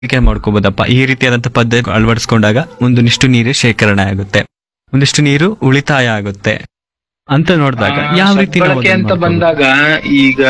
ಹೀಗೆ ಮಾಡ್ಕೋಬೋದಪ್ಪ ಈ ರೀತಿಯಾದಂತ ಪದ್ಧತಿ ಅಳವಡಿಸ್ಕೊಂಡಾಗ ಒಂದಿಷ್ಟು ನೀರು ಶೇಖರಣೆ ಆಗುತ್ತೆ ಒಂದಿಷ್ಟು ನೀರು ಉಳಿತಾಯ ಆಗುತ್ತೆ ಅಂತ ನೋಡಿದಾಗ ಆ, ಯಾವ ರೀತಿ ನಾವು ಸದ್ಬಳಕೆ ಅದನ್ನ ಅಂತ ಮಾಡ್ಕೋಬೋದು? ಬಂದಾಗ ಈಗ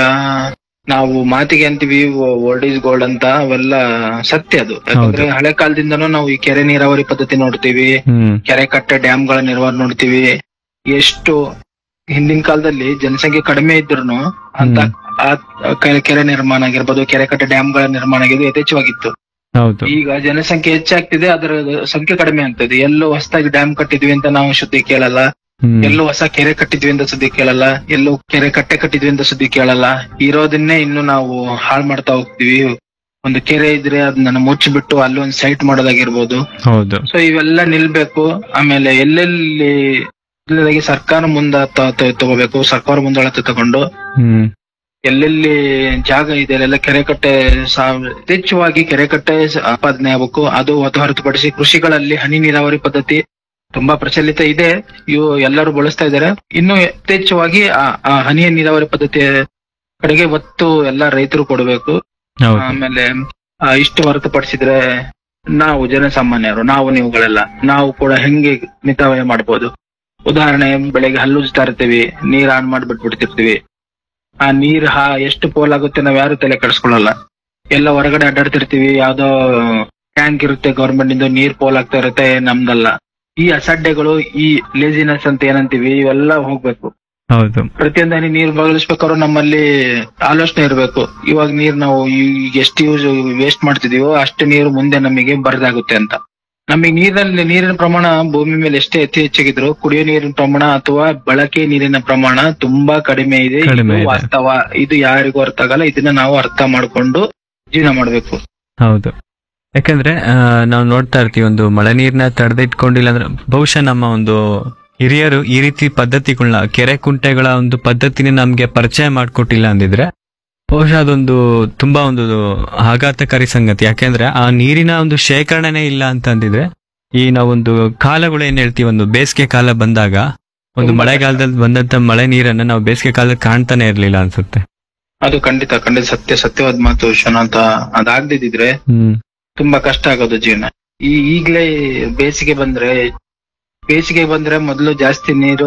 ನಾವು ಮಾತಿಗೆ ಅಂತೀವಿ ಓಲ್ಡ್ ಈಸ್ ಗೋಲ್ಡ್ ಅಂತ ಅವೆಲ್ಲ ಸತ್ಯ ಅದು ಯಾಕಂದ್ರೆ ಹಳೆ ಕಾಲದಿಂದನೂ ನಾವು ಈ ಕೆರೆ ನೀರಾವರಿ ಪದ್ಧತಿ ನೋಡ್ತೀವಿ ಹ್ಮ್ ಕೆರೆ ಕಟ್ಟೆ ಡ್ಯಾಮ್ಗಳ ನಿರ್ವಹಣೆ ನೋಡ್ತೀವಿ ಎಷ್ಟು ಹಿಂದಿನ ಕಾಲದಲ್ಲಿ ಜನಸಂಖ್ಯೆ ಕಡಿಮೆ ಇದ್ರು ಅಂತ ಆ ಕೆ- ಕೆರೆ ನಿರ್ಮಾಣ ಆಗಿರ್ಬೋದು ಕೆರೆ ಕಟ್ಟೆ ಡ್ಯಾಮ್ಗಳ ನಿರ್ಮಾಣ ಆಗಿದ್ದು ಯಥೇಚ್ಛವಾಗಿತ್ತು ಹೌದು ಈಗ ಜನಸಂಖ್ಯೆ ಹೆಚ್ಚಾಗ್ತಿದೆ ಅದರ ಸಂಖ್ಯೆ ಕಡಿಮೆ ಆಗ್ತದೆ ಎಲ್ಲೋ ಹೊಸದಾಗಿ ಡ್ಯಾಮ್ ಕಟ್ಟಿದ್ವಿ ಅಂತ ನಾವು ಸುದ್ದಿ ಕೇಳಲ್ಲ ಹ್ಮ್ ಎಲ್ಲೋ ಹೊಸ ಕೆರೆ ಕಟ್ಟಿದ್ವಿ ಅಂತ ಸುದ್ದಿ ಕೇಳಲ್ಲ ಎಲ್ಲೋ ಕೆರೆ ಕಟ್ಟೆ ಕಟ್ಟಿದ್ವಿ ಅಂತ ಸುದ್ದಿ ಕೇಳಲ್ಲ ಇರೋದನ್ನೇ ಇನ್ನು ನಾವು ಹಾಳು ಮಾಡ್ತಾ ಹೋಗ್ತೀವಿ ಒಂದು ಕೆರೆ ಇದ್ರೆ ಅದನ್ನ ಮುಚ್ಚಿಬಿಟ್ಟು ಅಲ್ಲಿ ಒಂದು ಸೈಟ್ ಮಾಡೋದಾಗಿರ್ಬೋದು ಹೌದು ಸೊ ಇವೆಲ್ಲ ನಿಲ್ಬೇಕು ಆಮೇಲೆ ಎಲ್ಲೆಲ್ಲಿ ಮೊದಲನೇದಾಗಿ ಸರ್ಕಾರ ಮುಂದ ತ- ತ- ತಗೋಬೇಕು ಸರ್ಕಾರ ಮುಂದಾಳತೆ ತಗೊಂಡು ಹ್ಮ್ ಎಲ್ಲೆಲ್ಲಿ ಜಾಗ ಇದೆ ಅಲ್ಲೆಲ್ಲ ಕೆರೆ ಕಟ್ಟೆ ಸಾ- ಯಥೇಚ್ಛವಾಗಿ ಕೆರೆ ಕಟ್ಟೆ ಸ- ಉತ್ಪಾದನೆ ಆಗಬೇಕು ಅದು ಹೊತ್ತು ಹೊರತುಪಡಿಸಿ ಕೃಷಿಗಳಲ್ಲಿ ಹನಿ ನೀರಾವರಿ ಪದ್ಧತಿ ತುಂಬಾ ಪ್ರಚಲಿತ ಇದೆ ಇವು ಎಲ್ಲರೂ ಬಳಸ್ತಾ ಇದ್ದಾರೆ ಇನ್ನು ಯಥೇಚ್ಛವಾಗಿ ಆ ಆ ಹನಿ ನೀರಾವರಿ ಪದ್ಧತಿಯ ಕಡೆಗೆ ಒತ್ತು ಎಲ್ಲ ರೈತರು ಕೊಡಬೇಕು ಹೌದು ಆಮೇಲೆ ಆ, ಇಷ್ಟು ಹೊರತುಪಡಿಸಿದ್ರೆ ನಾವು ಜನಸಾಮಾನ್ಯರು ನಾವು ನೀವುಗಳೆಲ್ಲ ನಾವು ಕೂಡ ಹೆಂಗೆ ಮಿತವ್ಯಯ ಮಾಡ್ಬೋದು ಉದಾಹರಣೆ ಬೆಳಗ್ಗೆ ಹಲ್ಲುಜ್ತಾ ಇರ್ತೀವಿ ನೀರ್ ಆನ್ ಮಾಡ್ಬಿಟ್ಬಿಡ್ತಿರ್ತೀವಿ ಆ ನೀರ್ ಹಾ ಎಷ್ಟು ಪೋಲ್ ಆಗುತ್ತೆ ನಾವ್ ಯಾರು ತಲೆ ಕೆಡಿಸ್ಕೊಳ್ಳಲ್ಲ ಎಲ್ಲ ಹೊರಗಡೆ ಅಡ್ಡಾಡ್ತಿರ್ತೀವಿ ಯಾವ್ದೋ ಟ್ಯಾಂಕ್ ಇರುತ್ತೆ ಗೌರ್ಮೆಂಟ್ ಇಂದ ನೀರ್ ಪೋಲ್ ಆಗ್ತಾ ಇರುತ್ತೆ ನಮ್ದಲ್ಲ ಈ ಅಸಡ್ಡೆಗಳು ಈ ಲೇಸಿನೆಸ್ ಅಂತ ಏನಂತೀವಿ ಇವೆಲ್ಲ ಹೋಗ್ಬೇಕು ಹೌದು ಪ್ರತಿಯೊಂದು ಹನಿ ನೀರು ಬದಲಿಸ್ಬೇಕಾದ್ರೂ ನಮ್ಮಲ್ಲಿ ಆಲೋಚನೆ ಇರಬೇಕು ಇವಾಗ ನೀರ್ ನಾವು ಈಗ ಎಷ್ಟು ಯೂಸ್ ವೇಸ್ಟ್ ಮಾಡ್ತಿದೀವೋ ಅಷ್ಟು ನೀರು ಮುಂದೆ ನಮಗೆ ಬರದಾಗುತ್ತೆ ಅಂತ ನಮಗೆ ನೀರಿನಲ್ಲಿ ನೀರಿನ ಪ್ರಮಾಣ ಭೂಮಿ ಮೇಲೆ ಎಷ್ಟೇ ಅತಿ ಹೆಚ್ಚಾಗಿದ್ರು ಕುಡಿಯೋ ನೀರಿನ ಪ್ರಮಾಣ ಅಥವಾ ಬಳಕೆ ನೀರಿನ ಪ್ರಮಾಣ ತುಂಬಾ ಕಡಿಮೆ ಇದೆ ಇದು ಕಡಿಮೆ ಇದೆ. ವಾಸ್ತವ ಇದು ಯಾರಿಗೂ ಅರ್ಥ ಆಗಲ್ಲ ಇದನ್ನ ನಾವು ಅರ್ಥ ಮಾಡ್ಕೊಂಡು ಜೀವನ ಮಾಡ್ಬೇಕು ಹೌದು ಯಾಕಂದ್ರೆ ಆ, ನಾವು ನೋಡ್ತಾ ಇರ್ತೀವಿ ಒಂದು ಮಳೆ ನೀರ್ನ ತಡೆದಿಟ್ಕೊಂಡಿಲ್ಲ ಅಂದ್ರೆ ಬಹುಶಃ ನಮ್ಮ ಒಂದು ಹಿರಿಯರು ಈ ರೀತಿ ಪದ್ಧತಿಗಳನ್ನ ಕೆರೆ ಕುಂಟೆಗಳ ಒಂದು ಪದ್ಧತಿನ ನಮ್ಗೆ ಪರಿಚಯ ಮಾಡ್ಕೊಟ್ಟಿಲ್ಲ ಅಂದಿದ್ರೆ ಬಹುಶಃ ಅದೊಂದು ತುಂಬಾ ಒಂದು ಆಘಾತಕಾರಿ ಸಂಗತಿ ಯಾಕೆಂದ್ರೆ ಆ ನೀರಿನ ಒಂದು ಶೇಖರಣೆನೇ ಇಲ್ಲ ಅಂತ ಅಂದಿದ್ರೆ ಈ ನಾವೊಂದು ಕಾಲಗಳು ಏನ್ ಹೇಳ್ತೀವಿ ಒಂದು ಬೇಸಿಗೆ ಕಾಲ ಬಂದಾಗ ಒಂದು ತುಂಬಾ ಮಳೆಗಾಲದಲ್ಲಿ ಬಂದಂತ ಮಳೆ ನೀರನ್ನ ನಾವು ಬೇಸಿಗೆ ಕಾಲದಲ್ಲಿ ಕಾಣ್ತಾನೆ ಇರ್ಲಿಲ್ಲ ಅನ್ಸುತ್ತೆ ಅದು ಖಂಡಿತ ಖಂಡಿತ ಸತ್ಯ ಸತ್ಯವಾದ ಮಾತು ವಿಶ್ವನಾಥ ಅದಾಗ್ದಿದ್ರೆ ಹ್ಮ್ ತುಂಬಾ ಕಷ್ಟ ಆಗೋದು ಜೀವನ ಈ ಈಗ್ಲೇ ಬೇಸಿಗೆ ಬಂದ್ರೆ ಬೇಸಿಗೆ ಬಂದ್ರೆ ಮೊದಲು ಜಾಸ್ತಿ ನೀರು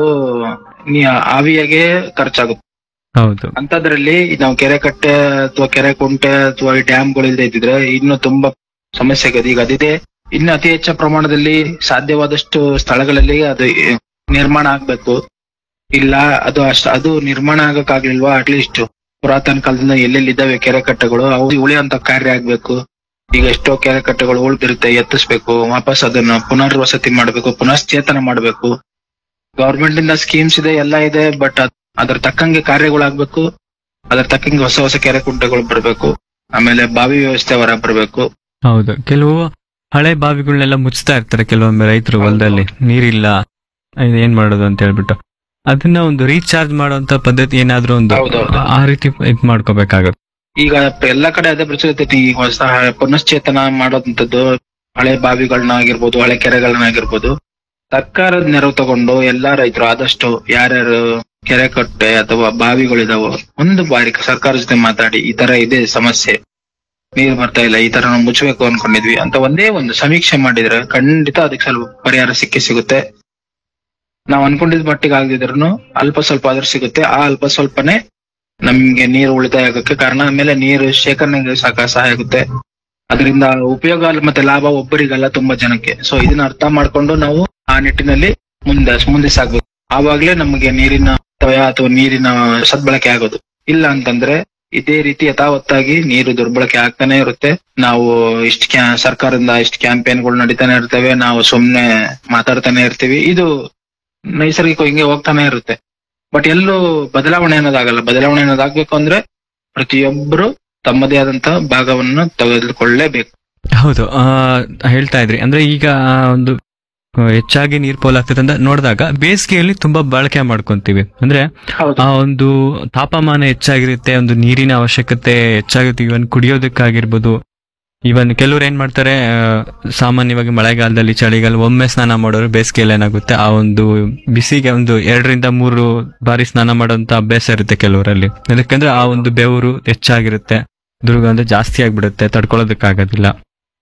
ನೀ- ಆವಿಯಾಗೆ ಖರ್ಚಾಗುತ್ತೆ ಹೌದು ಅಂತದ್ರಲ್ಲಿ ನಾವು ಕೆರೆ ಕಟ್ಟೆ ಅಥವಾ ಕೆರೆ ಕುಂಟೆ ಅಥವಾ ಈ ಡ್ಯಾಮ್ಗಳು ಇಲ್ಲದೆ ಇದ್ದಿದ್ರೆ ಇನ್ನು ತುಂಬಾ ಸಮಸ್ಯೆ ಆಗೋದು ಈಗ ಅದಿದೆ ಇನ್ನು ಅತಿ ಹೆಚ್ಚು ಪ್ರಮಾಣದಲ್ಲಿ ಸಾಧ್ಯವಾದಷ್ಟು ಸ್ಥಳಗಳಲ್ಲಿ ಅದು ನಿರ್ಮಾಣ ಆಗ್ಬೇಕು ಇಲ್ಲ ಅದು ಅಷ್ಟ ಅದು ನಿರ್ಮಾಣ ಆಗಕ್ಕಾಗ್ಲಿಲ್ವಾ ಅಟ್ಲೀಸ್ಟ್ ಪುರಾತನ ಕಾಲದಿಂದ ಎಲ್ಲೆಲ್ಲಿ ಇದ್ದಾವೆ ಕೆರೆ ಕಟ್ಟೆಗಳು ಅವು ಉಳಿಯುವಂತ ಕಾರ್ಯ ಆಗ್ಬೇಕು ಈಗ ಎಷ್ಟೋ ಕೆರೆ ಕಟ್ಟೆಗಳು ಉಳ್ದಿರುತ್ತೆ ಎತ್ತಿಸ್ಬೇಕು ವಾಪಸ್ ಅದನ್ನ ಪುನರ್ವಸತಿ ಮಾಡ್ಬೇಕು ಪುನಶ್ಚೇತನ ಮಾಡ್ಬೇಕು ಗವರ್ಮೆಂಟ್ ಇಂದ ಸ್ಕೀಮ್ಸ್ ಇದೆ ಎಲ್ಲ ಇದೆ ಬಟ್ ಅದ್ರ ತಕ್ಕಂಗೆ ಕಾರ್ಯಗಳಾಗ್ಬೇಕು ಅದ್ರ ತಕ್ಕಂಗೆ ಹೊಸ ಹೊಸ ಕೆರೆ ಕುಂಟೆಗಳು ಬರ್ಬೇಕು ಆಮೇಲೆ ಬಾವಿ ವ್ಯವಸ್ಥೆ ಹೊರ ಬರ್ಬೇಕು ಹೌದು ಕೆಲವು ಹಳೆ ಬಾವಿಗಳನ್ನೆಲ್ಲ ಮುಚ್ತಾ ಇರ್ತಾರೆ ಕೆಲವೊಮ್ಮೆ ರೈತರು ಹೌದು, ಹೊಲದಲ್ಲಿ ನೀರಿಲ್ಲ ಇದು ಏನ್ ಮಾಡೋದು ಅಂತ ಹೇಳ್ಬಿಟ್ಟು ಅದನ್ನ ಒಂದು ರೀಚಾರ್ಜ್ ಮಾಡುವಂತ ಪದ್ಧತಿ ಏನಾದ್ರೂ ಒಂದು ಹೌದೌದು. ಆ ರೀತಿ ಇದ್ ಮಾಡ್ಕೋಬೇಕಾಗುತ್ತೆ ಈಗ ಎಲ್ಲಾ ಕಡೆ ಅದೇ ಪ್ರಚಲಿತ ಐತಿ. ಈಗ ಹೊಸ ಪುನಶ್ಚೇತನ ಮಾಡೋದಂಥದ್ದು ಹಳೆ ಬಾವಿಗಳನ್ನ ಆಗಿರ್ಬೋದು ಹಳೆ ಕೆರೆಗಳನ್ನ ಆಗಿರ್ಬೋದು ಸರ್ಕಾರದ ನೆರವು ತಗೊಂಡು ಎಲ್ಲಾ ರೈತರು ಆದಷ್ಟು ಯಾರ್ಯಾರು ಕೆರೆ ಕಟ್ಟೆ ಅಥವಾ ಬಾವಿಗಳಿದಾವೋ ಒಂದು ಬಾರಿ ಸರ್ಕಾರ ಜೊತೆ ಮಾತಾಡಿ ಈ ತರ ಇದೆ ಸಮಸ್ಯೆ ನೀರ್ ಬರ್ತಾ ಇಲ್ಲ ಈ ತರ ನಾವು ಮುಚ್ಚಬೇಕು ಅನ್ಕೊಂಡಿದ್ವಿ ಅಂತ ಒಂದೇ ಒಂದು ಸಮೀಕ್ಷೆ ಮಾಡಿದ್ರೆ ಖಂಡಿತ ಅದಕ್ಕೆ ಸ್ವಲ್ಪ ಪರಿಹಾರ ಸಿಕ್ಕೇ ಸಿಗುತ್ತೆ ನಾವ್ ಅನ್ಕೊಂಡಿದ್ ಮಟ್ಟಿಗೆ ಆಗದಿದ್ರು ಅಲ್ಪ ಸ್ವಲ್ಪ ಆದ್ರೂ ಸಿಗುತ್ತೆ ಆ ಅಲ್ಪ ಸ್ವಲ್ಪನೇ ನಮ್ಗೆ ನೀರು ಉಳಿತಾಯ ಆಗೋಕ್ಕೆ ಕಾರಣ ಆಮೇಲೆ ನೀರು ಶೇಖರಣೆಗೆ ಸಾಕ ಸಹಾಯ ಆಗುತ್ತೆ ಅದರಿಂದ ಉಪಯೋಗ ಅಲ್ಲ ಮತ್ತೆ ಲಾಭ ಒಬ್ಬರಿಗಲ್ಲ ತುಂಬಾ ಜನಕ್ಕೆ ಸೊ ಇದನ್ನ ಅರ್ಥ ಮಾಡ್ಕೊಂಡು ನಾವು ಆ ನಿಟ್ಟಿನಲ್ಲಿ ಮುಂದೆ ಮುಂದೆ ಸಾಗ್ಬೇಕು ಆವಾಗ್ಲೇ ನಮಗೆ ನೀರಿನ ಅಪವ್ಯಯ ಅಥವಾ ನೀರಿನ ಸದ್ಬಳಕೆ ಆಗೋದು ಇಲ್ಲ ಅಂತಂದ್ರೆ ಇದೇ ರೀತಿ ಯಥಾವತ್ತಾಗಿ ನೀರು ದುರ್ಬಳಕೆ ಆಗ್ತಾನೆ ಇರುತ್ತೆ ನಾವು ಇಷ್ಟ ಕ್ಯಾ ಸರ್ಕಾರದಿಂದ ಇಷ್ಟ ಕ್ಯಾಂಪೇನ್ಗಳು ನಡೀತಾನೆ ಇರ್ತವೆ ನಾವು ಸುಮ್ನೆ ಮಾತಾಡ್ತಾನೆ ಇರ್ತೀವಿ ಇದು ನೈಸರ್ಗಿಕ ಹಿಂಗೆ ಹೋಗ್ತಾನೆ ಇರುತ್ತೆ ಬಟ್ ಎಲ್ಲೂ ಬದಲಾವಣೆ ಅನ್ನೋದಾಗಲ್ಲ ಬದಲಾವಣೆ ಅನ್ನೋದಾಗ್ಬೇಕು ಅಂದ್ರೆ ಪ್ರತಿಯೊಬ್ಬರು ತಮ್ಮದೇ ಆದಂತಹ ಭಾಗವನ್ನು ತೆಗೆದುಕೊಳ್ಳಲೇಬೇಕು ಹೌದು ಆ, ಹೇಳ್ತಾ ಇದ್ರಿ ಅಂದ್ರೆ ಈಗ ಆ ಒಂದು ಆ, ಹೆಚ್ಚಾಗಿ ನೀರ್ ಪೋಲ್ ಆಗ್ತದೆ ಅಂತ ನೋಡಿದಾಗ ಬೇಸಿಗೆಯಲ್ಲಿ ತುಂಬಾ ಬಳಕೆ ಮಾಡ್ಕೊಂತೀವಿ ಅಂದ್ರೆ ಹೌದು ಆ ಒಂದು ತಾಪಮಾನ ಹೆಚ್ಚಾಗಿರುತ್ತೆ ಒಂದು ನೀರಿನ ಅವಶ್ಯಕತೆ ಹೆಚ್ಚಾಗುತ್ತೆ ಇವನ್ ಕುಡಿಯೋದಕ್ಕಾಗಿರ್ಬೋದು ಇವನ್ ಕೆಲವ್ರು ಏನ್ ಮಾಡ್ತಾರೆ ಆ, ಸಾಮಾನ್ಯವಾಗಿ ಮಳೆಗಾಲದಲ್ಲಿ ಚಳಿಗಾಲ ಒಮ್ಮೆ ಸ್ನಾನ ಮಾಡೋರು ಬೇಸಿಗೆಯಲ್ಲಿ ಏನಾಗುತ್ತೆ ಆ ಒಂದು ಬಿಸಿಗೆ ಒಂದು ಎರಡರಿಂದ ಮೂರು ಬಾರಿ ಸ್ನಾನ ಮಾಡೋಂತ ಅಭ್ಯಾಸ ಇರುತ್ತೆ ಕೆಲವರಲ್ಲಿ ಯಾಕಂದ್ರೆ ಆ ಒಂದು ಬೆವರು ಹೆಚ್ಚಾಗಿರುತ್ತೆ ದುರ್ಗಂಧ ಜಾಸ್ತಿ ಆಗ್ಬಿಡುತ್ತೆ ತಡ್ಕೊಳ್ಳೋದಕ್ಕಾಗೋದಿಲ್ಲ